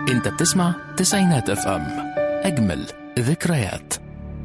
انت بتسمع تسعينات اف ام اجمل ذكريات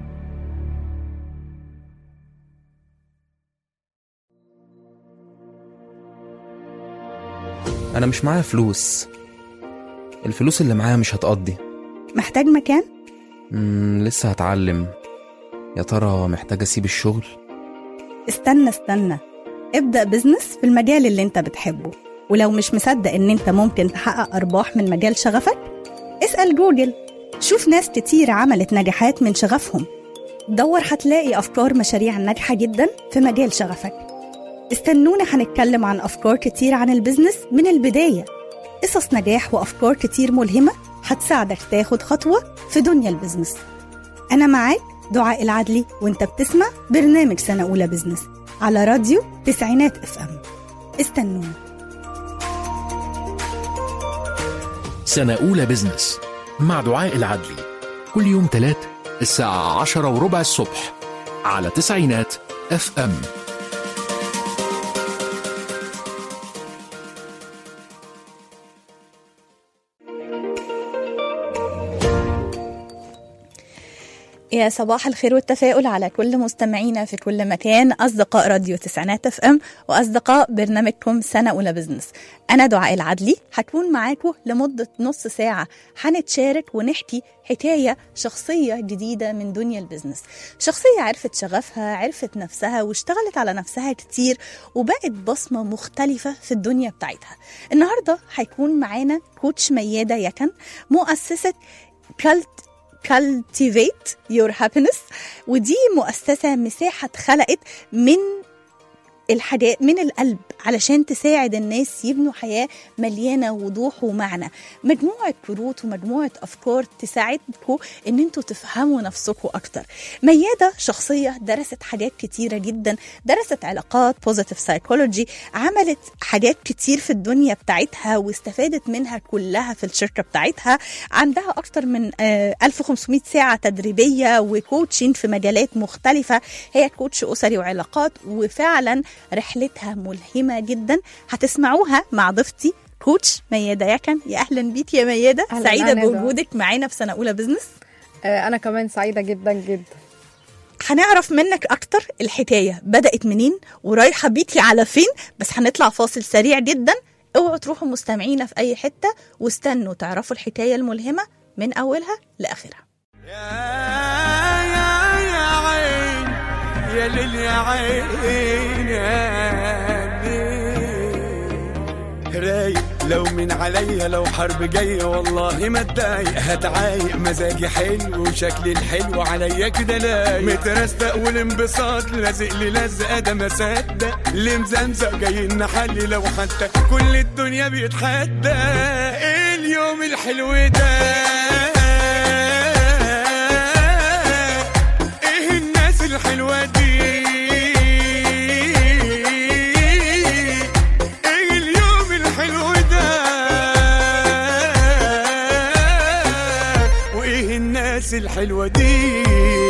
انا مش معايا فلوس الفلوس اللي معايا مش هتقضي محتاج مكان؟ مم لسه هتعلم يا ترى محتاج اسيب الشغل استنى استنى ابدأ بزنس في المجال اللي انت بتحبه ولو مش مصدق ان انت ممكن تحقق ارباح من مجال شغفك اسأل جوجل شوف ناس كتير عملت نجاحات من شغفهم دور هتلاقي افكار مشاريع ناجحة جدا في مجال شغفك استنونا هنتكلم عن افكار كتير عن البزنس من البداية قصص نجاح وافكار كتير ملهمة هتساعدك تاخد خطوة في دنيا البزنس أنا معاك دعاء العدلي وانت بتسمع برنامج سنة أولى بزنس على راديو تسعينات اف ام استنونا سنة أولى بزنس مع دعاء العدلي كل يوم تلات الساعة عشرة وربع الصبح على تسعينات اف ام يا صباح الخير والتفاؤل على كل مستمعينا في كل مكان أصدقاء راديو تسعينات اف ام وأصدقاء برنامجكم سنة أولى بزنس أنا دعاء العدلي هكون معاكم لمدة نص ساعة هنتشارك ونحكي حكاية شخصية جديدة من دنيا البزنس شخصية عرفت شغفها عرفت نفسها واشتغلت على نفسها كتير وبقت بصمة مختلفة في الدنيا بتاعتها النهاردة هيكون معانا كوتش ميادة يكن مؤسسة كالت cultivate your happiness ودي مؤسسة مساحة اتخلقت من الحاجات من القلب علشان تساعد الناس يبنوا حياة مليانة وضوح ومعنى مجموعة كروت ومجموعة أفكار تساعدكم إن انتوا تفهموا نفسكم أكتر ميادة شخصية درست حاجات كتيرة جدا درست علاقات بوزيتيف سايكولوجي عملت حاجات كتير في الدنيا بتاعتها واستفادت منها كلها في الشركة بتاعتها عندها أكتر من آه، 1500 ساعة تدريبية وكوتشين في مجالات مختلفة هي كوتش أسري وعلاقات وفعلا رحلتها ملهمة جدا هتسمعوها مع ضيفتي كوتش ميادة يكن يا أهلا بيك يا ميادة أهلاً، سعيدة أهلاً. بوجودك معانا في سنة أولى بزنس آه، انا كمان سعيده جدا جدا هنعرف منك أكتر الحكاية بدأت منين ورايحة بيكي على فين بس هنطلع فاصل سريع جدا اوعوا تروحوا مستمعينا في أي حتة واستنوا تعرفوا الحكاية الملهمة من أولها لآخرها يا يا يا عين يا ليل يا عين يا ليل رايق لو من عليا لو حرب جاية والله ما اتضايق هتعايق مزاجي حلو وشكلي الحلو عليا كده لايق مترستق والانبساط لازق لي لزقة ده ما صدق اللي مزمزق جاي نحلي لو حتى كل الدنيا بيتحدى ايه اليوم الحلو ده ايه الناس الحلوة دي ايه اليوم الحلو ده وايه الناس الحلوة دي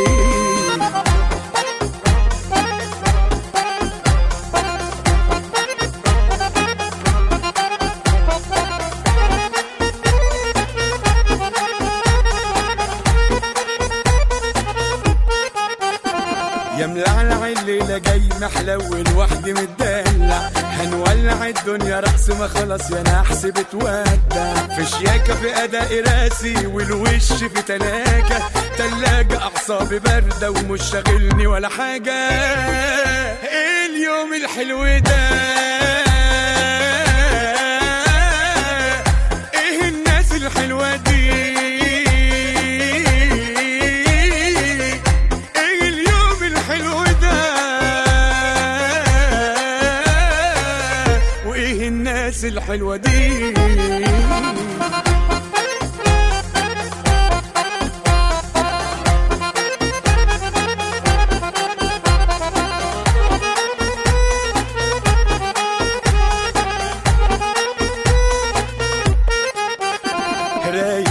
يا ملعلع الليلة جاي محلول وحدي متدلع هنولع الدنيا رقص ما خلاص يا نحس بتودع في شياكة في أداء راسي والوش في تلاجة تلاجة أعصابي باردة ومش شاغلني ولا حاجة إيه اليوم الحلو ده إيه الناس الحلوة دي ايه اليوم الحلو ده وايه الناس الحلوه دي رايق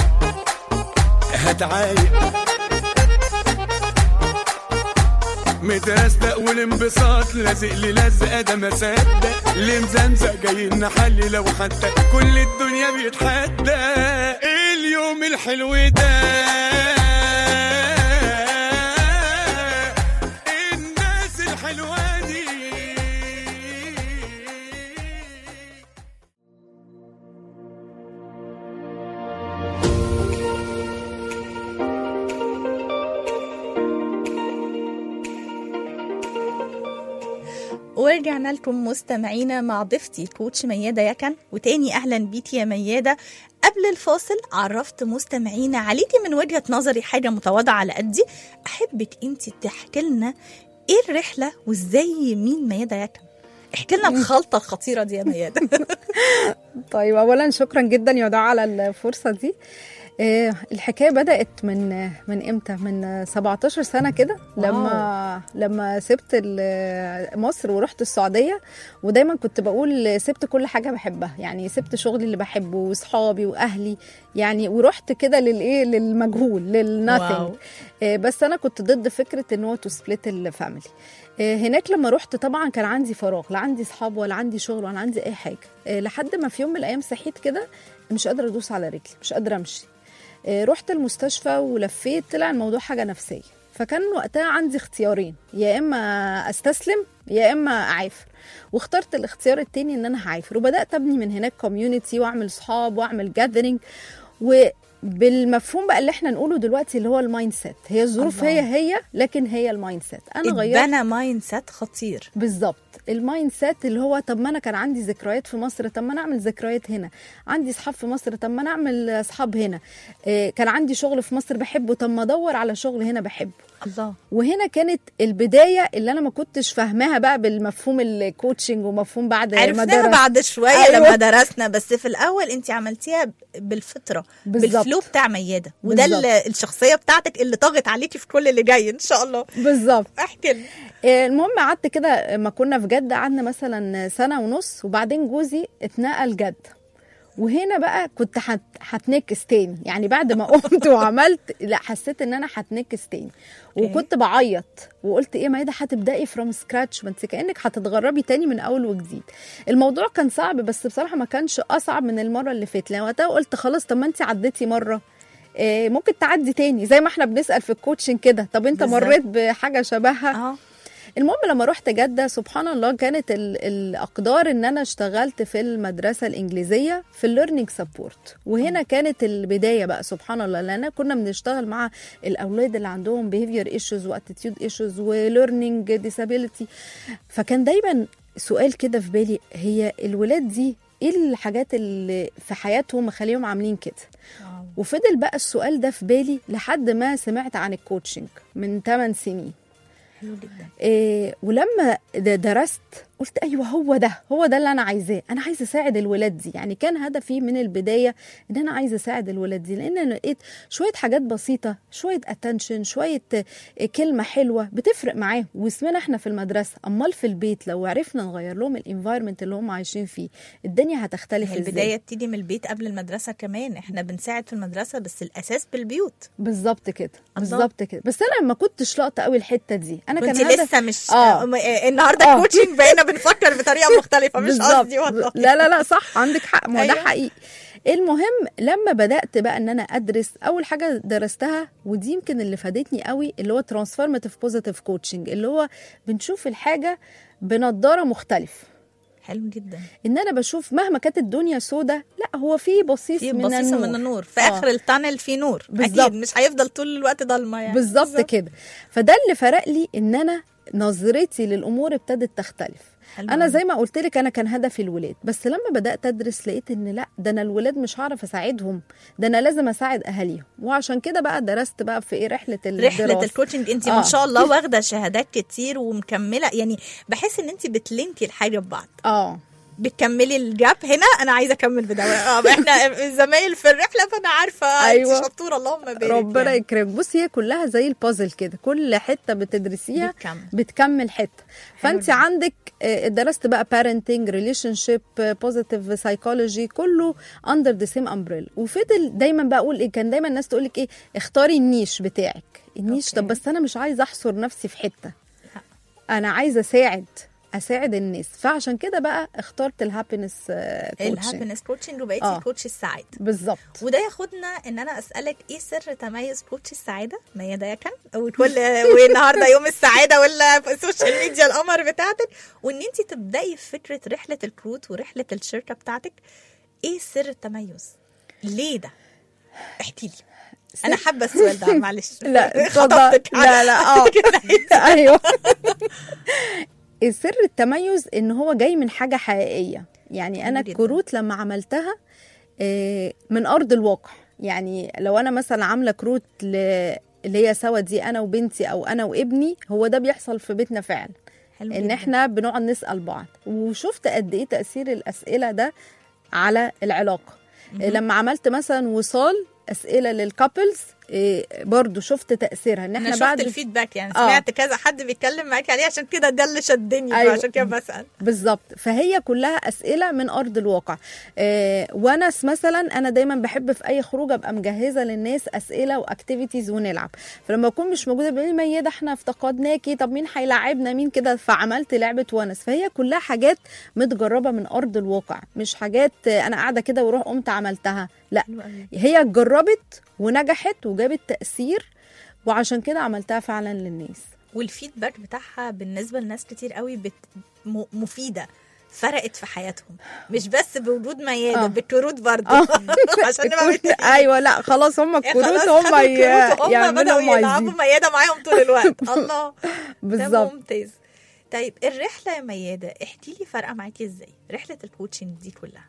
هتعايق مترستق والانبساط لازق لي لزقه ده ما صدق اللي مزمزق جاي نحلي لو حتى كل الدنيا بيتحدى اليوم الحلو ده الناس الحلوه دي ورجعنا لكم مستمعينا مع ضيفتي كوتش ميادة يكن وتاني أهلا بيكي يا ميادة قبل الفاصل عرفت مستمعينا عليكي من وجهة نظري حاجة متواضعة على قدي أحبك أنت تحكي لنا إيه الرحلة وإزاي مين ميادة يكن احكي لنا الخلطة الخطيرة دي يا ميادة طيب اولا شكرا جدا يا دعاء على الفرصه دي آه، الحكايه بدات من من امتى من 17 سنه كده لما لما سبت ال- مصر ورحت السعوديه ودايما كنت بقول سبت كل حاجه بحبها يعني سبت شغلي اللي بحبه واصحابي واهلي يعني ورحت كده للايه للمجهول للناثينج واو. آه، بس انا كنت ضد فكره ان هو تو سبليت الفاميلي آه، هناك لما رحت طبعا كان عندي فراغ لا عندي اصحاب ولا عندي شغل ولا عندي اي حاجه آه، لحد ما في يوم من الايام صحيت كده مش قادره ادوس على رجلي مش قادره امشي آه، رحت المستشفى ولفيت طلع الموضوع حاجه نفسيه فكان وقتها عندي اختيارين يا اما استسلم يا اما اعافر واخترت الاختيار التاني ان انا هعافر وبدات ابني من هناك كوميونتي واعمل صحاب واعمل جاذرينج وبالمفهوم بقى اللي احنا نقوله دلوقتي اللي هو المايند سيت هي الظروف الله. هي هي لكن هي المايند سيت انا غيرت اتبنى مايند سيت خطير بالظبط المايند سيت اللي هو طب ما انا كان عندي ذكريات في مصر طب ما انا اعمل ذكريات هنا عندي اصحاب في مصر طب ما انا اعمل اصحاب هنا إيه كان عندي شغل في مصر بحبه طب ما ادور على شغل هنا بحبه الله وهنا كانت البدايه اللي انا ما كنتش فاهماها بقى بالمفهوم الكوتشنج ومفهوم بعد ما عرفناها درس. بعد شويه أيوة. أيوة. لما درسنا بس في الاول انت عملتيها ب- بالفطره بالظبط. بالفلو بتاع مياده وده بالظبط. ال- الشخصيه بتاعتك اللي طاغت عليكي في كل اللي جاي ان شاء الله بالظبط احكي لنا إيه، المهم قعدت كده ما كنا في جده قعدنا مثلا سنه ونص وبعدين جوزي اتنقل جده وهنا بقى كنت هت- هتنكس تاني يعني بعد ما قمت وعملت لا حسيت ان انا هتنكس تاني وكنت بعيط وقلت ايه ما ايه ده هتبداي فروم سكراتش ما انت كانك هتتغربي تاني من اول وجديد الموضوع كان صعب بس بصراحه ما كانش اصعب من المره اللي فاتت لان وقتها قلت خلاص طب ما انت عديتي مره إيه، ممكن تعدي تاني زي ما احنا بنسال في الكوتشنج كده طب انت بالظبط. مريت بحاجه شبهها اه المهم لما رحت جدة سبحان الله كانت ال- الأقدار إن أنا اشتغلت في المدرسة الإنجليزية في الليرنينج سبورت وهنا كانت البداية بقى سبحان الله لأن كنا بنشتغل مع الأولاد اللي عندهم behavior issues واتيتيود issues وليرنينج disability فكان دايما سؤال كده في بالي هي الولاد دي ايه الحاجات اللي في حياتهم مخليهم عاملين كده وفضل بقى السؤال ده في بالي لحد ما سمعت عن الكوتشنج من 8 سنين حلو جدا إيه ولما د- درست قلت ايوه هو ده هو ده اللي انا عايزاه انا عايزه اساعد الولاد دي يعني كان هدفي من البدايه ان انا عايزه اساعد الولاد دي لان انا لقيت شويه حاجات بسيطه شويه اتنشن شويه آه، كلمه حلوه بتفرق معاهم واسمنا احنا في المدرسه امال في البيت لو عرفنا نغير لهم الانفايرمنت اللي هم عايشين فيه الدنيا هتختلف هي ازاي البدايه بتيجي من البيت قبل المدرسه كمان احنا بنساعد في المدرسه بس الاساس بالبيوت بالظبط كده الله. بالظبط كده بس انا ما كنتش لاقطه قوي الحته دي انا كان كنت هدف لسه مش آه. آه. آه. النهارده آه. الكوتشنج بقينا بنفكر بطريقه مختلفه مش بالظبط. قصدي والله لا لا لا صح عندك حق ما هو ده أيوة. حقيقي المهم لما بدات بقى ان انا ادرس اول حاجه درستها ودي يمكن اللي فادتني قوي اللي هو ترانسفورماتيف بوزيتيف كوتشنج اللي هو بنشوف الحاجه بنضاره مختلف حلو جدا ان انا بشوف مهما كانت الدنيا سودة لا هو في بصيص في من بصيصه النور من النور في آه. اخر التانل في نور بالظبط. اكيد مش هيفضل طول الوقت ضلمه يعني بالظبط كده فده اللي فرق لي ان انا نظرتي للامور ابتدت تختلف حلو انا أوي. زي ما قلت لك انا كان هدفي الولاد بس لما بدات ادرس لقيت ان لا ده انا الولاد مش هعرف اساعدهم ده انا لازم اساعد اهاليهم وعشان كده بقى درست بقى في ايه رحله الدراسه رحله الكوتشنج انت آه. ما شاء الله واخده شهادات كتير ومكمله يعني بحس ان انت بتلينكي الحاجه ببعض اه بتكملي الجاب هنا انا عايزه اكمل في ده اه احنا زمايل في الرحله فانا عارفه أيوة. انت شطوره اللهم بارك ربنا يعني. يكرمك بصي هي كلها زي البازل كده كل حته بتدرسيها بتكمل. بتكمل حته فانت جدا. عندك آه، درست بقى parenting ريليشن شيب بوزيتيف سايكولوجي كله اندر ذا سيم امبريلا وفضل دايما بقى اقول ايه كان دايما الناس تقول لك ايه اختاري النيش بتاعك النيش أوكي. طب بس انا مش عايزه احصر نفسي في حته انا عايزه اساعد اساعد الناس فعشان كده بقى اخترت الهابينس كوتشنج الهابينس كوتشنج وبقيتي آه. كوتش السعاده بالظبط وده ياخدنا ان انا اسالك ايه سر تميز كوتش السعاده ميادة يكن وكل والنهارده يوم السعاده ولا في السوشيال ميديا القمر بتاعتك وان انت تبداي في فكره رحله الكروت ورحله الشركه بتاعتك ايه سر التميز ليه ده احكي لي انا حابه السؤال ده معلش لا اتفضل خطفتك لا لا اه كده. ايوه السر التميز ان هو جاي من حاجه حقيقيه يعني انا جميل جدا. الكروت لما عملتها آه، من ارض الواقع يعني لو انا مثلا عامله كروت ل- اللي هي سوا دي انا وبنتي او انا وابني هو ده بيحصل في بيتنا فعلا حلو ان جداً. احنا بنقعد نسال بعض وشفت قد ايه تاثير الاسئله ده على العلاقه مهم. لما عملت مثلا وصال اسئله للكابلز برضو شفت تاثيرها ان انا احنا شفت بعد الفيدباك يعني آه. سمعت كذا حد بيتكلم معاكي عليه عشان كده ده اللي شدني أيوة. عشان كده بسال بالظبط فهي كلها اسئله من ارض الواقع آه ونس مثلا انا دايما بحب في اي خروج ابقى مجهزه للناس اسئله واكتيفيتيز ونلعب فلما اكون مش موجوده بيقول لي ميادة احنا افتقدناكي طب مين هيلاعبنا مين كده فعملت لعبه ونس فهي كلها حاجات متجربه من ارض الواقع مش حاجات آه، انا قاعده كده وروح قمت عملتها لا حلو قوي هي اتجربت ونجحت وجابت تاثير وعشان كده عملتها فعلا للناس والفيدباك بتاعها بالنسبه لناس كتير قوي بت... م... مفيده فرقت في حياتهم مش بس بوجود ميادة آه. بالكروت برضه آه. عشان نبقى متفقين. ايوه لا خلاص هم يعني الكروت خلاص هم خدوا ي- الكروت وهم يعملوا بدأوا هم عايزين يلعبوا ميادة معاهم طول الوقت الله ده بالظبط ممتاز طيب الرحله يا ميادة احكي لي فارقه معاكي ازاي رحله الكوتشنج دي كلها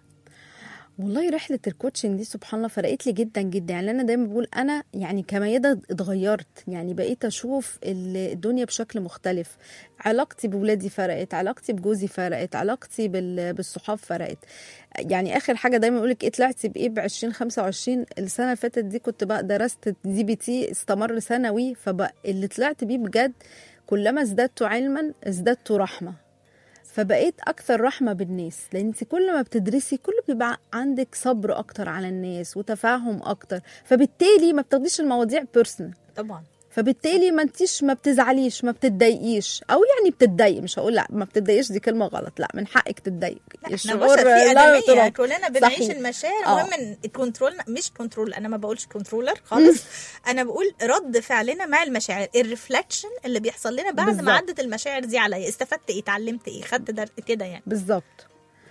والله رحله الكوتشنج دي سبحان الله فرقت لي جدا جدا يعني انا دايما بقول انا يعني كميادة اتغيرت يعني بقيت اشوف ال- الدنيا بشكل مختلف علاقتي بولادي فرقت علاقتي بجوزي فرقت علاقتي بال- بالصحاب فرقت يعني اخر حاجه دايما اقول لك ايه طلعتي بايه ب 2025 السنه اللي فاتت دي كنت بقى درست دي بي تي استمر سنوي فبقى اللي طلعت بيه بجد كلما ازددت علما ازددت رحمه فبقيت اكثر رحمه بالناس لان انت كل ما بتدرسي كل بيبقى عندك صبر اكتر على الناس وتفاهم اكتر فبالتالي ما بتاخديش المواضيع بيرسونال طبعا فبالتالي ما انتيش ما بتزعليش ما بتتضايقيش او يعني بتتضايقي مش هقول لا ما بتتضايقيش دي كلمه غلط لا من حقك تتضايقي لا احنا بشر في لا ادميه يطلق. كلنا بنعيش صحيح. المشاعر آه. المهم الكنترول مش كنترول انا ما بقولش كنترولر خالص انا بقول رد فعلنا مع المشاعر الريفلكشن اللي بيحصل لنا بعد بالظبط. ما عدت المشاعر دي عليا استفدت ايه اتعلمت ايه خدت در... كده يعني بالظبط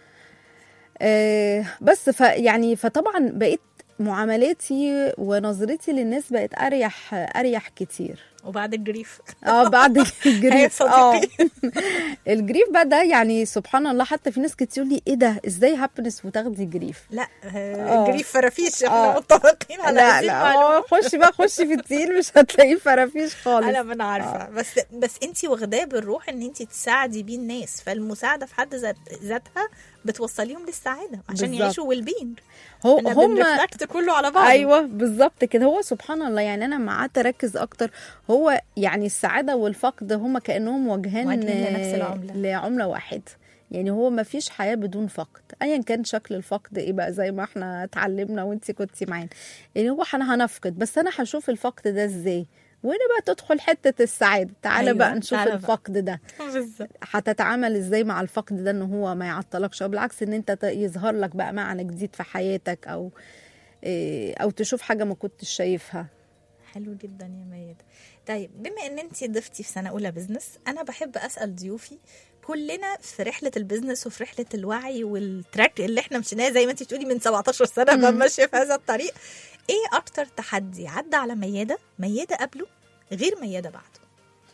آه بس ف يعني فطبعا بقيت معاملاتي ونظرتي للناس بقت اريح اريح كتير وبعد الجريف اه بعد هي الجريف اه صديقي الجريف بقى ده يعني سبحان الله حتى في ناس كتير تقول لي ايه ده ازاي هابنس وتاخدي جريف لا آه. آه. الجريف فرافيش احنا آه. متفقين على لا هذه لا المعلومة. هو خشي بقى خشي في التقيل مش هتلاقيه فرافيش خالص انا ما انا عارفه بس بس انت واخداه بالروح ان انت تساعدي بيه الناس فالمساعده في حد ذات ذاتها بتوصليهم للسعاده عشان بالظبط. يعيشوا والبين هو احنا هم بنرفلكت كله على بعض ايوه بالظبط كده هو سبحان الله يعني انا لما قعدت اركز اكتر هو يعني السعاده والفقد هم كانهم وجهان وجهين لنفس العملة. لعمله واحده يعني هو ما فيش حياه بدون فقد ايا كان شكل الفقد ايه بقى زي ما احنا اتعلمنا وانت كنتي معانا يعني هو احنا هنفقد بس انا هشوف الفقد ده ازاي وهنا بقى تدخل حته السعاده تعالى أيوة، بقى نشوف تعالى بقى. الفقد ده بالظبط هتتعامل ازاي مع الفقد ده ان هو ما يعطلكش او بالعكس ان انت ت- يظهر لك بقى معنى جديد في حياتك او إيه، او تشوف حاجه ما كنتش شايفها حلو جدا يا ميادة طيب بما ان انت ضفتي في سنه اولى بزنس انا بحب اسال ضيوفي كلنا في رحله البزنس وفي رحله الوعي والتراك اللي احنا مشيناه زي ما انت بتقولي من 17 سنه مم. ما ماشيه في هذا الطريق ايه اكتر تحدي عدى على ميادة ميادة قبله غير ميادة بعده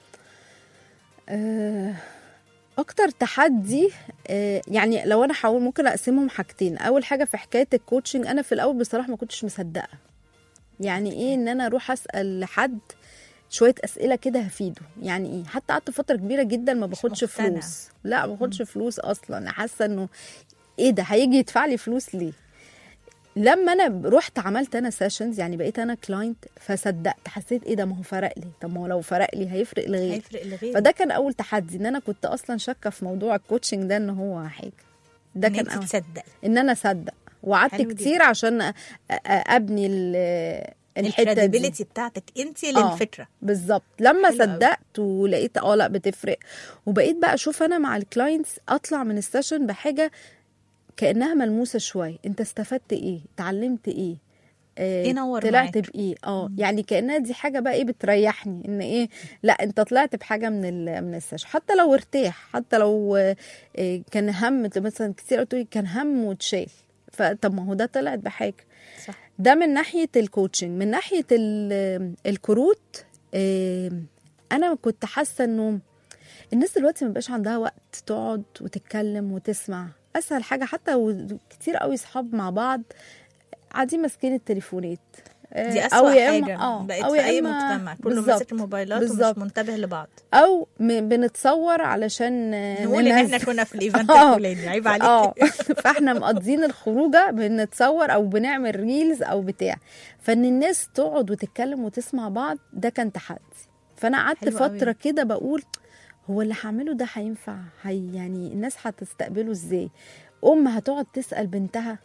آه، اكتر تحدي آه، يعني لو انا هقول ممكن اقسمهم حاجتين اول حاجه في حكايه الكوتشنج انا في الاول بصراحه ما كنتش مصدقه يعني ايه ان انا اروح اسال حد شويه اسئله كده هفيده يعني ايه حتى قعدت فتره كبيره جدا ما باخدش مقتنعة. فلوس لا ما باخدش فلوس اصلا حاسه انه ايه ده هيجي يدفع لي فلوس ليه لما انا رحت عملت انا سيشنز يعني بقيت انا كلاينت فصدقت حسيت ايه ده ما هو فرق لي طب ما هو لو فرق لي هيفرق لغيري هيفرق لغيري فده كان اول تحدي ان انا كنت اصلا شاكه في موضوع الكوتشنج ده ان هو حاجه ده ان كان انت أول. تصدقي ان انا اصدق وقعدت حلو كتير عشان أ- أ- ابني ال- الحته دي الكريديبيليتي بتاعتك انت آه. للفكره بالظبط لما حلو أوي. صدقت ولقيت اه لا بتفرق وبقيت بقى اشوف انا مع الكلاينتس اطلع من السيشن بحاجه كانها ملموسه شويه انت استفدت ايه اتعلمت ايه آه، ينور طلعت معاك. بايه اه يعني كانها دي حاجه بقى ايه بتريحني ان ايه لا انت طلعت بحاجه من ال من السيشن حتى لو ارتاح حتى لو آه، آه، كان هم مثلا كتير قلت لي كان هم وتشال فطب ما هو ده طلعت بحاجه صح ده من ناحيه الكوتشنج من ناحيه ال- الكروت آه، انا كنت حاسه انه الناس دلوقتي ما بقاش عندها وقت تقعد وتتكلم وتسمع اسهل حاجه حتى وكتير قوي صحاب مع بعض قاعدين ماسكين التليفونات آه، دي أو اسوأ يا إما- حاجه آه، بقت أو في يا اي إما- مجتمع كله بالظبط، ماسك الموبايلات ومش بالظبط. منتبه لبعض او م- بنتصور علشان آه، نقول ان احنا ننزل. كنا في الايفنت آه. الفلاني عيب عليك اه فاحنا مقضيين الخروجه بنتصور او بنعمل ريلز او بتاع فان الناس تقعد وتتكلم وتسمع بعض ده كان تحدي فانا قعدت حلو قوي. فتره كده بقول هو اللي هعمله ده هينفع هي يعني الناس هتستقبله ازاي ام هتقعد تسال بنتها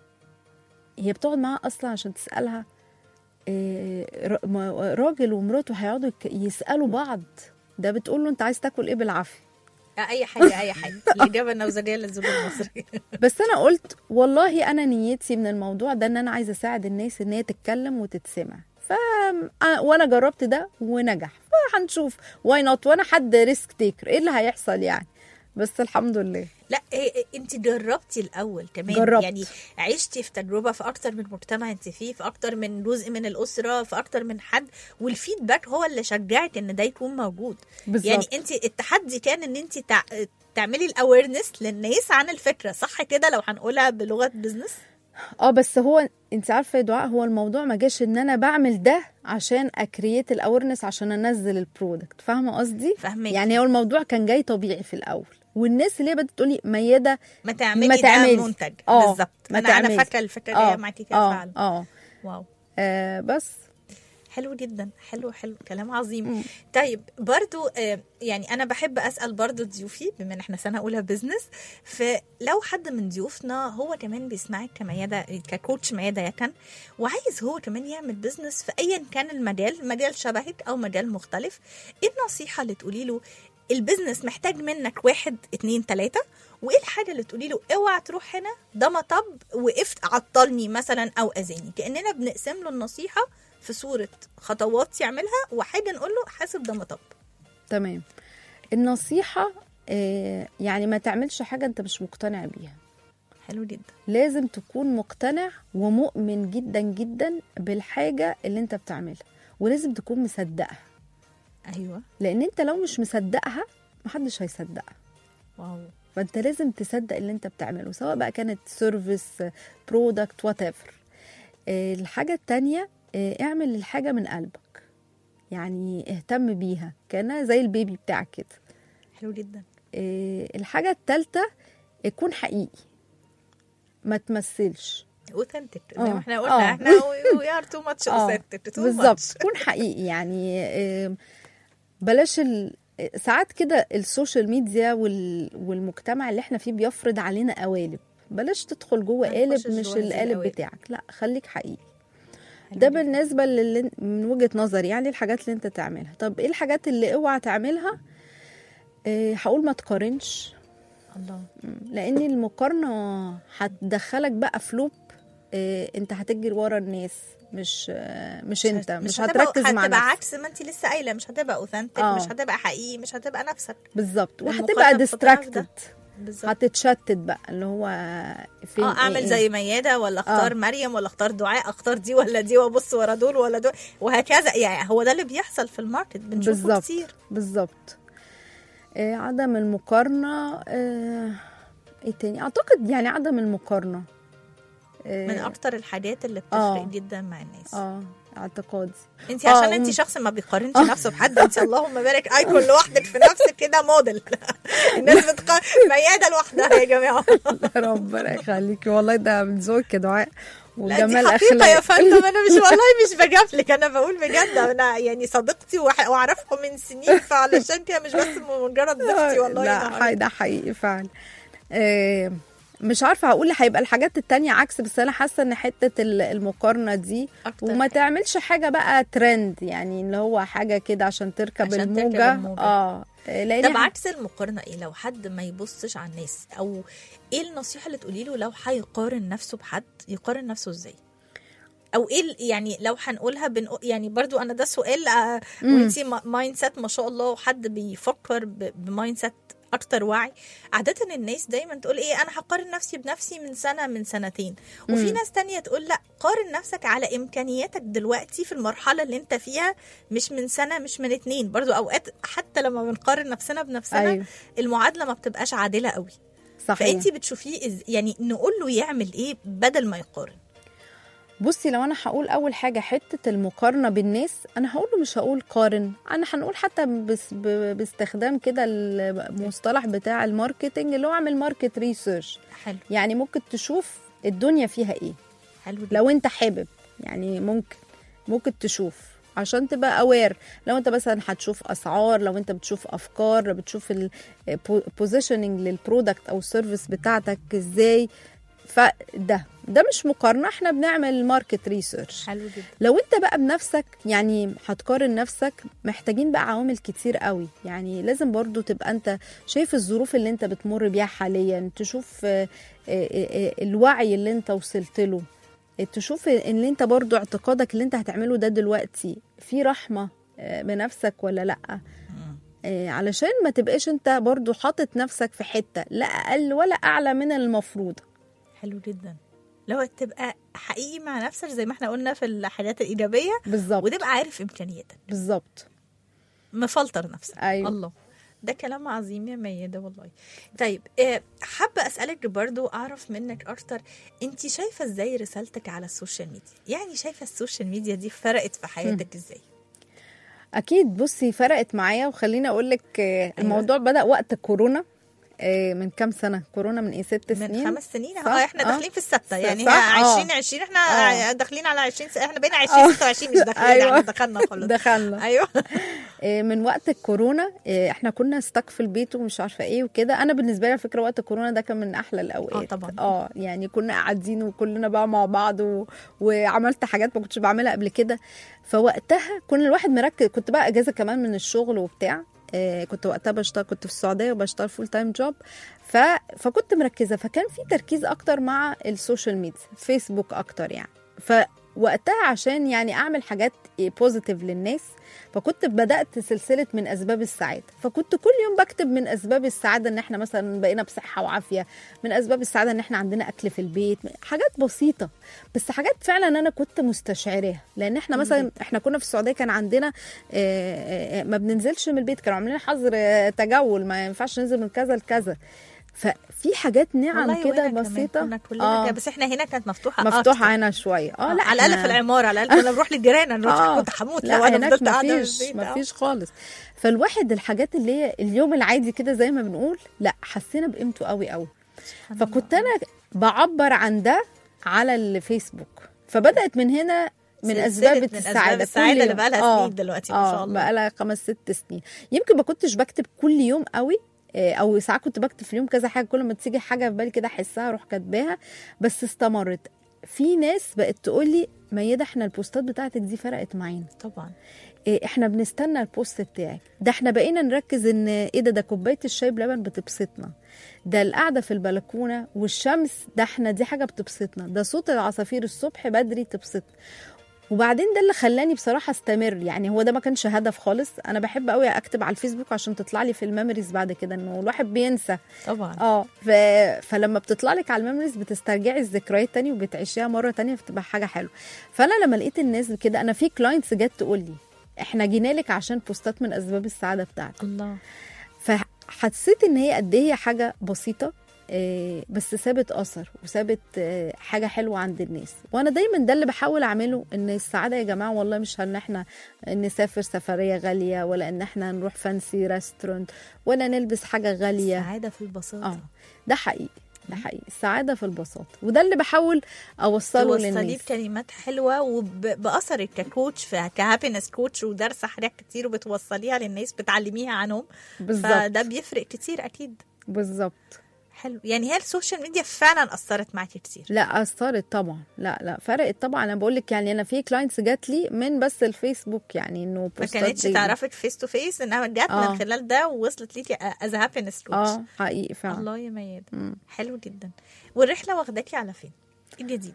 هي بتقعد معاها اصلا عشان تسالها إيه، را- ما- راجل ومراته هيقعدوا يك- يسالوا بعض ده بتقول له انت عايز تاكل ايه بالعافيه اي حاجه اي حاجه الاجابه النموذجيه للزوج المصري بس انا قلت والله انا نيتي من الموضوع ده ان انا عايزه اساعد الناس ان هي تتكلم وتتسمع ف وانا جربت ده ونجح فهنشوف واي نوت وانا حد ريسك تيكر ايه اللي هيحصل يعني بس الحمد لله لا إيه انت جربتي الاول كمان جربت. يعني عشتي في تجربه في اكتر من مجتمع انت فيه في اكتر من جزء من الاسره في اكتر من حد والفيدباك هو اللي شجعك ان ده يكون موجود بالظبط. يعني انت التحدي كان ان انت تع... تعملي الاويرنس للناس عن الفكره صح كده لو هنقولها بلغه بزنس اه بس هو انت عارفه يا دعاء هو الموضوع ما جاش ان انا بعمل ده عشان اكريت الاورنس عشان انزل البرودكت فاهمه قصدي فاهمك. يعني هو الموضوع كان جاي طبيعي في الاول والناس اللي هي بدات تقولي مياده ما تعملي ما ده تعملي. منتج آه، بالظبط ما انا انا تعملي. فاكره الفكره اللي هي معاكي كده اه فعلا اه واو آه بس حلو جدا حلو حلو كلام عظيم طيب برضو آه، يعني انا بحب اسال برضو ضيوفي بما ان احنا سنه اولى بزنس فلو حد من ضيوفنا هو كمان بيسمعك كميادة ككوتش ميادة يكن وعايز هو كمان يعمل بزنس في ايا كان المجال مجال شبهك او مجال مختلف ايه النصيحه اللي تقولي له البزنس محتاج منك واحد اتنين تلاته وايه الحاجه اللي تقولي له اوعى تروح هنا ده مطب وقفت عطلني مثلا او اذاني كاننا بنقسم له النصيحه في صوره خطوات يعملها وحاجه نقول له حاسب ده مطب تمام النصيحة آه، يعني ما تعملش حاجة انت مش مقتنع بيها حلو جدا لازم تكون مقتنع ومؤمن جدا جدا بالحاجة اللي انت بتعملها ولازم تكون مصدقها ايوه لان انت لو مش مصدقها محدش هيصدقها واو فانت لازم تصدق اللي انت بتعمله سواء بقى كانت سيرفيس برودكت وات ايفر الحاجة التانية آه، اعمل الحاجة من قلبك يعني اهتم بيها كأنها زي البيبي بتاعك كده حلو جدا آه، الحاجة التالتة يكون حقيقي ما تمثلش اوثنتك زي آه. ما احنا قلنا آه. احنا وي ار تو ماتش آه، اوثنتك بالظبط كون حقيقي يعني آه، بلاش ال... ساعات كده السوشيال ميديا وال... والمجتمع اللي احنا فيه بيفرض علينا قوالب بلاش تدخل جوه ما قالب نخشش مش جوه هذه القالب القوالب. بتاعك لا خليك حقيقي ده بالنسبة للي من وجهة نظري يعني الحاجات اللي انت تعملها طب ايه الحاجات اللي اوعى تعملها آه، هقول ما تقارنش الله لان المقارنه هتدخلك بقى في لوب آه، انت هتجري ورا الناس مش آه، مش انت مش, هتبقى- هتركز مع هتبقى نفسك عكس ما انت لسه قايله مش هتبقى اوثنتك آه. مش هتبقى حقيقي مش هتبقى نفسك بالظبط المقارنة وهتبقى بتضيع في ده. ديستراكتد بالظبط هتتشتت بقى اللي هو فين اه اعمل إيه زي ميادة ولا اختار آه. مريم ولا اختار دعاء اختار دي ولا دي وابص ورا دول ولا دول وهكذا يعني هو ده اللي بيحصل في الماركت بنشوفه بالظبط كتير بالظبط آه، عدم المقارنه آه، ايه تاني اعتقد يعني عدم المقارنه آه، من اكتر الحاجات اللي بتفرق آه. جدا مع الناس اه اعتقادي انت آه، عشان انت وم- شخص ما بيقارنش نفسه بحد انت اللهم بارك ايكون لوحدك في نفسك كده موديل الناس بتقارن ميادة لوحدها يا جماعه ربنا يخليكي والله ده من ذوقك يا دعاء لا وجمال دي حقيقة يا اخلاق فندم انا مش والله مش بجاملك انا بقول بجد انا يعني صديقتي وح- واعرفها من سنين فعلشان كده مش بس مجرد ضيفتي والله لا أنا حي- ده حقيقي فعلا آه، مش عارفه هقول هيبقى الحاجات التانية عكس بس انا حاسه ان حته ال- المقارنه دي أكتر وما حاجة. تعملش حاجه بقى ترند يعني اللي هو حاجه كده عشان تركب عشان تركب الموجه الموجة. اه لان طب عكس المقارنه ايه لو حد ما يبصش على الناس او ايه النصيحه اللي تقولي له لو هيقارن نفسه بحد يقارن نفسه ازاي او ايه ال- يعني لو هنقولها بنقول يعني برضو انا ده سؤال آه، وانتي ما- مايند سيت ما شاء الله وحد بيفكر ب- بمايند سيت اكتر وعي عادة الناس دايما تقول ايه انا هقارن نفسي بنفسي من سنة من سنتين وفي مم. ناس تانية تقول لا قارن نفسك على امكانياتك دلوقتي في المرحلة اللي انت فيها مش من سنة مش من اتنين برضو اوقات حتى لما بنقارن نفسنا بنفسنا ايوه المعادله ما بتبقاش عادله قوي صحيح فانت بتشوفيه إز... يعني نقول له يعمل ايه بدل ما يقارن بصي لو انا هقول اول حاجه حته المقارنه بالناس انا هقول له مش هقول قارن انا هنقول حتى بس ب- باستخدام كده المصطلح بتاع الماركتنج اللي هو اعمل ماركت ريسيرش حلو يعني ممكن تشوف الدنيا فيها ايه حلو جدا. لو انت حابب يعني ممكن ممكن تشوف عشان تبقى اوير لو انت مثلا هتشوف اسعار لو انت بتشوف افكار لو بتشوف البوزيشننج للبرودكت او السيرفيس بتاعتك ازاي فده ده مش مقارنه احنا بنعمل ماركت ريسيرش حلو جدا لو انت بقى بنفسك يعني هتقارن نفسك محتاجين بقى عوامل كتير قوي يعني لازم برضو تبقى انت شايف الظروف اللي انت بتمر بيها حاليا تشوف آه، آه، آه، الوعي اللي انت وصلت له تشوف ان انت برضو اعتقادك اللي انت هتعمله ده دلوقتي في رحمة آه، بنفسك ولا لأ آه، علشان ما تبقاش انت برضو حاطط نفسك في حتة لا أقل ولا أعلى من المفروض حلو جدا لو تبقى حقيقي مع نفسك زي ما احنا قلنا في الحاجات الايجابيه بالظبط وتبقى عارف امكانياتك بالظبط مفلتر نفسك أيوة. الله ده كلام عظيم يا ميادة والله طيب آه، حابة أسألك برضو أعرف منك أكتر أنت شايفة إزاي رسالتك على السوشيال ميديا يعني شايفة السوشيال ميديا دي فرقت في حياتك إزاي اكيد بصي فرقت معايا وخليني اقول لك أيوة. الموضوع بدا وقت كورونا آه، من كام سنه كورونا من ايه ست من سنين خمس سنين صح؟ اه احنا آه. داخلين في الستة يعني صح؟ آه. 2020 احنا آه. داخلين على 20 س- احنا بقينا 20 26 مش داخلين أيوة. يعني دخلنا خلاص دخلنا ايوه آه، من وقت الكورونا آه، احنا كنا ستك في البيت ومش عارفه ايه وكده انا بالنسبه لي على فكره وقت الكورونا ده كان من احلى الاوقات آه، طبعاً. اه يعني كنا قاعدين وكلنا بقى مع بعض و... وعملت حاجات ما كنتش بعملها قبل كده فوقتها كنا الواحد مركز كنت بقى اجازه كمان من الشغل وبتاع آه، كنت وقتها بشتغل كنت في السعوديه وبشتغل فول تايم جوب ف... فكنت مركزه فكان في تركيز اكتر مع السوشيال ميديا فيسبوك اكتر يعني فوقتها عشان يعني اعمل حاجات بوزيتيف للناس فكنت بدات سلسله من اسباب السعاده فكنت كل يوم بكتب من اسباب السعاده ان احنا مثلا بقينا بصحه وعافيه من اسباب السعاده ان احنا عندنا اكل في البيت حاجات بسيطه بس حاجات فعلا انا كنت مستشعراها لان احنا مثلا احنا كنا في السعوديه كان عندنا آه، آه، ما بننزلش من البيت كانوا عاملين حظر آه، تجول ما ينفعش ننزل من كذا لكذا ففي حاجات نعم والله كده وأنا كمان بسيطه كنا كلنا آه. كده، بس احنا هنا كانت مفتوحه مفتوحه أكتر. هنا شويه اه اه لا على الاقل إحنا- في العماره على الاقل كنا بنروح للجيران انا آه. كنت هموت لا لو انا هناك فضلت قاعده في مفيش البيت آه. مفيش خالص فالواحد الحاجات اللي هي اليوم العادي كده زي ما بنقول لا حسينا بقيمته قوي قوي فكنت انا بعبر عن ده على الفيسبوك فبدات من هنا من سلسلة اسباب من أسباب السعاده كل السعادة اللي يوم. بقالها آه. سنين دلوقتي ما آه، شاء الله. بقالها خمس ست سنين يمكن ما كنتش بكتب كل يوم قوي آه، او ساعات كنت بكتب في اليوم كذا حاجه كل ما تيجي حاجه في بالي كده احسها اروح كاتباها بس استمرت في ناس بقت تقول لي ميادة احنا البوستات بتاعتك دي فرقت معانا طبعا إيه احنا بنستنى البوست بتاعك ده احنا بقينا نركز ان ايه ده ده كوبايه الشاي بلبن بتبسطنا ده القعده في البلكونه والشمس ده احنا دي حاجه بتبسطنا ده صوت العصافير الصبح بدري تبسطنا وبعدين ده اللي خلاني بصراحه استمر يعني هو ده ما كانش هدف خالص انا بحب قوي اكتب على الفيسبوك عشان تطلع لي في الميموريز بعد كده انه الواحد بينسى طبعا اه ف... فلما بتطلع لك على الميموريز بتسترجعي الذكريات تاني وبتعيشيها مره تانية فتبقى حاجه حلوه فانا لما لقيت الناس كده انا في كلاينتس جت تقول لي احنا جينا لك عشان بوستات من اسباب السعاده بتاعتك الله فحسيت ان هي قد ايه هي حاجه بسيطه آه، بس سابت اثر وسابت آه، حاجه حلوه عند الناس وانا دايما ده اللي بحاول اعمله ان السعاده يا جماعه والله مش ان احنا نسافر سفريه غاليه ولا ان احنا نروح فانسي ريستورانت ولا نلبس حاجه غاليه السعاده في البساطه اه ده حقيقي ده حقيقي السعاده في البساطه وده اللي بحاول اوصله توصليه للناس بكلمات حلوه وباثرك ككوتش ف- كهابينس كوتش ودارسه حاجات كتير وبتوصليها للناس بتعلميها عنهم بالظبط فده بيفرق كتير اكيد بالظبط حلو يعني هي السوشيال ميديا فعلا اثرت معاكي كتير لا اثرت طبعا لا لا فرقت طبعا انا بقول لك يعني انا في كلاينتس جات لي من بس الفيسبوك يعني انه ما بوستات كانتش زي دي. تعرفك فيس تو فيس انها جت آه. من خلال ده ووصلت ليكي از هابينس كوتش اه حقيقي فعلا الله يا ميادة مم. حلو جدا والرحله واخداكي على فين؟ ايه الجديد؟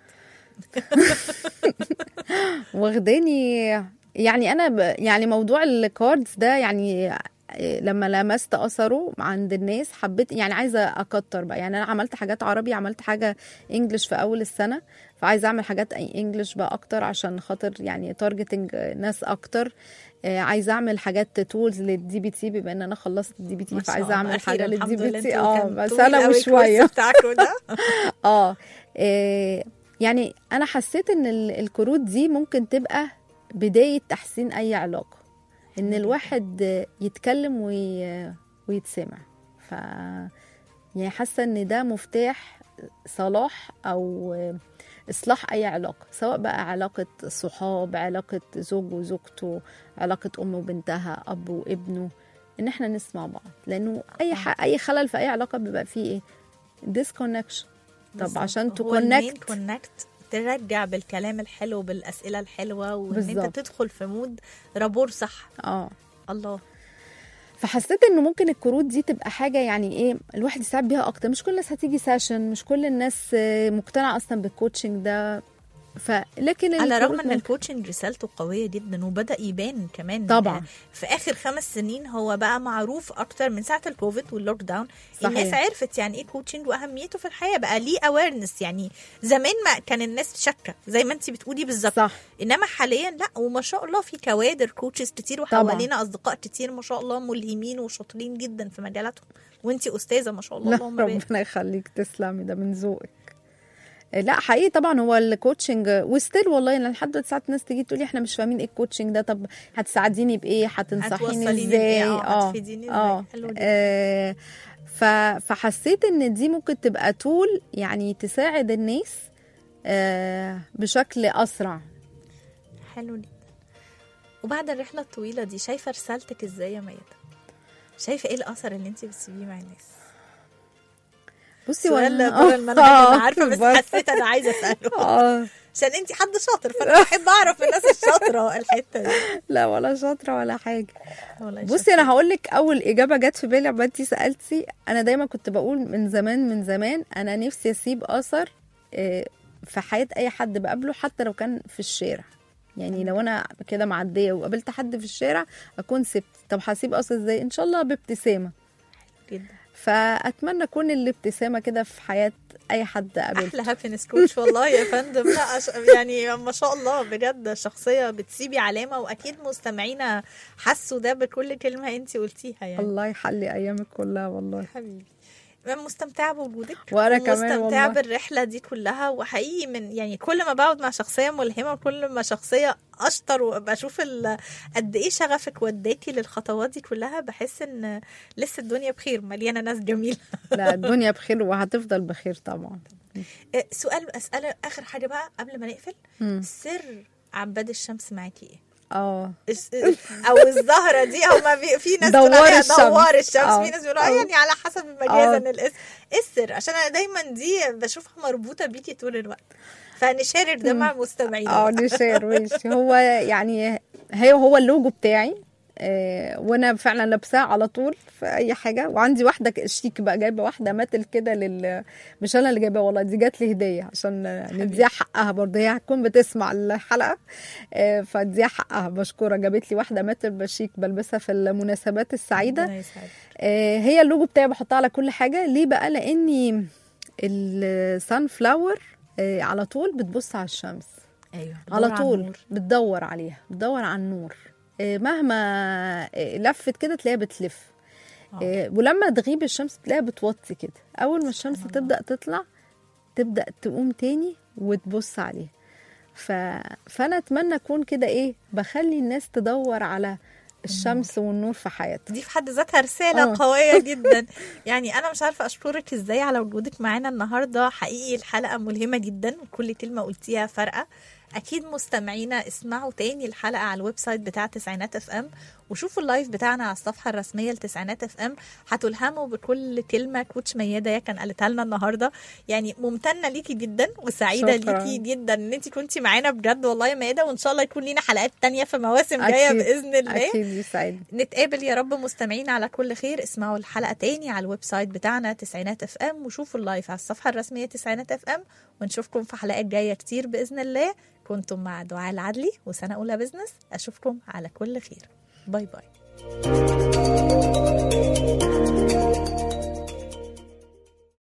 واخداني يعني انا ب... يعني موضوع الكاردز ده يعني لما لمست اثره عند الناس حبيت يعني عايزه اكتر بقى يعني انا عملت حاجات عربي عملت حاجه انجلش في اول السنه فعايزه اعمل حاجات انجلش بقى اكتر عشان خاطر يعني تارجتنج ناس اكتر آه، عايزه اعمل حاجات تولز للدي بي تي بما ان انا خلصت الدي بي تي ما شاء فعايزه الله. اعمل أخيراً حاجه للدي الحمد بي لله تي انتوا اه كان بس طويل انا قوي وشويه الكورس بتاعكوا ده اه إيه، يعني انا حسيت ان ال- الكروت دي ممكن تبقى بدايه تحسين اي علاقه ان الواحد يتكلم وي... ويتسمع ف يعني حاسه ان ده مفتاح صلاح او اصلاح اي علاقه سواء بقى علاقه صحاب علاقه زوج وزوجته علاقه ام وبنتها اب وابنه ان احنا نسمع بعض لانه اي ح... اي خلل في اي علاقه بيبقى فيه ايه disconnection طب بالظبط. عشان هو المين تكونكت كونكت ترجع بالكلام الحلو بالاسئله الحلوه وان انت بالظبط. تدخل في مود رابور صح اه الله فحسيت انه ممكن الكروت دي تبقى حاجه يعني ايه الواحد يساعد بيها اكتر مش كل الناس هتيجي سيشن مش كل الناس آه، مقتنعه اصلا بالكوتشنج ده فلكن على الكروت الرغم ان ممكن- الكوتشنج رسالته قويه جدا وبدا يبان كمان طبعاً. آه، في اخر خمس سنين هو بقى معروف اكتر من ساعه الكوفيد واللوك داون صحيح. الناس عرفت يعني ايه كوتشنج واهميته في الحياه بقى ليه اويرنس يعني زمان ما كان الناس شاكه زي ما انت بتقولي بالظبط صح انما حاليا لا وما شاء الله في كوادر كوتشز كتير طبعاً. وحوالينا اصدقاء كتير ما شاء الله ملهمين وشاطرين جدا في مجالاتهم وانت استاذه ما شاء الله لا اللهم بارك ربنا يخليك تسلمي ده من ذوقك لا حقيقي طبعا هو الكوتشنج وستيل والله يعني لحد دلوقتي ساعات ناس تيجي تقولي احنا مش فاهمين ايه الكوتشنج ده طب هتساعديني بايه هتنصحيني هتوصليني ازاي بإيه؟ آه، هتفيديني إزاي؟ اه حلو جدا. آه، ف... فحسيت ان دي ممكن تبقى تول يعني تساعد الناس آه، بشكل اسرع حلو جدا وبعد الرحله الطويله دي شايفه رسالتك ازاي يا ميادة شايفه ايه الاثر اللي انت بتسيبيه مع الناس بصي سؤال وأنا- بره المنهج آه، انا عارفه بس بس- حسيت انا عايزه اساله اه عشان انت حد شاطر فانا بحب اعرف الناس الشاطره الحته دي لا ولا شاطره ولا حاجه والله بصي شاطرة. انا هقول لك اول اجابه جت في بالي عما انتي سالتي انا دايما كنت بقول من زمان من زمان انا نفسي اسيب اثر آه، في حياه اي حد بقابله حتى لو كان في الشارع يعني لو انا كده معديه وقابلت حد في الشارع اكون سبت طب هسيب اثر ازاي ان شاء الله بابتسامه جدا فاتمنى اكون الابتسامه كده في حياه اي حد قابلته احلى هابينس كوتش والله يا فندم لا أش... يعني ما شاء الله بجد شخصيه بتسيبي علامه واكيد مستمعينا حسوا ده بكل كلمه انت قلتيها يعني الله يحلي ايامك كلها والله حبيبي أنا مستمتعه بوجودك وأنا كمان مستمتعه والله. بالرحله دي كلها وحقيقي من يعني كل ما بقعد مع شخصيه ملهمه وكل ما شخصيه اشطر وبشوف ال- قد ايه شغفك وداكي للخطوات دي كلها بحس ان لسه الدنيا بخير مليانه ناس جميله لا الدنيا بخير وهتفضل بخير طبعا إيه، سؤال اساله اخر حاجه بقى قبل ما نقفل مم. سر عباد الشمس معاكي ايه اه الس- او الزهره دي هما بي في ناس دوار تقول عليها الشمس. دوار الشمس آه. في ناس بيقولوا آه. يعني على حسب آه. مجازا الاسم ايه السر عشان انا دايما دي بشوفها مربوطه بيكي طول الوقت فنشارك ده مع المستمعين اه نشير ماشي هو يعني هي هو اللوجو بتاعي آه وانا فعلا لابساه على طول في اي حاجه وعندي واحده ك- شيك بقى جايبه واحده ماتل كده لل مش انا اللي جايباها والله دي جات لي هديه عشان نديها حقها برضه هي هتكون بتسمع الحلقه آه فاديها حقها مشكوره جابت لي واحده ماتل بشيك بلبسها في المناسبات السعيده ربنا يسعدك. آه، هي اللوجو بتاعي بحطها على كل حاجه ليه بقى لاني السان فلاور آه، على طول بتبص على الشمس ايوه على بدور طول النور. بتدور عليها بتدور على النور آه، مهما آه، لفت كده تلاقيها بتلف آه. آه، ولما تغيب الشمس تلاقيها بتوطي كده اول ما الشمس الله. تبدا تطلع تبدا تقوم تاني وتبص عليها ف... فانا اتمنى اكون كده ايه بخلي الناس تدور على الشمس والنور في حياتها دي في حد ذاتها رسالة آه. قوية جدا يعني أنا مش عارفة أشكرك إزاي على وجودك معانا النهاردة حقيقي الحلقة ملهمة جدا وكل كلمة قلتيها فارقة اكيد مستمعينا اسمعوا تاني الحلقه على الويب سايت بتاع تسعينات اف ام وشوفوا اللايف بتاعنا على الصفحه الرسميه لتسعينات اف ام هتلهموا بكل كلمه كوتش مياده يا كان قالتها لنا النهارده يعني ممتنه ليكي جدا وسعيده شكراً. ليكي جدا ان انت كنتي معانا بجد والله يا مياده وان شاء الله يكون لينا حلقات تانية في مواسم جايه أكيد. باذن الله اكيد يسعدني نتقابل يا رب مستمعين على كل خير اسمعوا الحلقه تاني على الويب سايت بتاعنا تسعينات اف ام وشوفوا اللايف على الصفحه الرسميه تسعينات اف ام ونشوفكم في حلقات جايه كتير باذن الله كنتم مع دعاء العدلي وسنه اولى بزنس اشوفكم على كل خير باي باي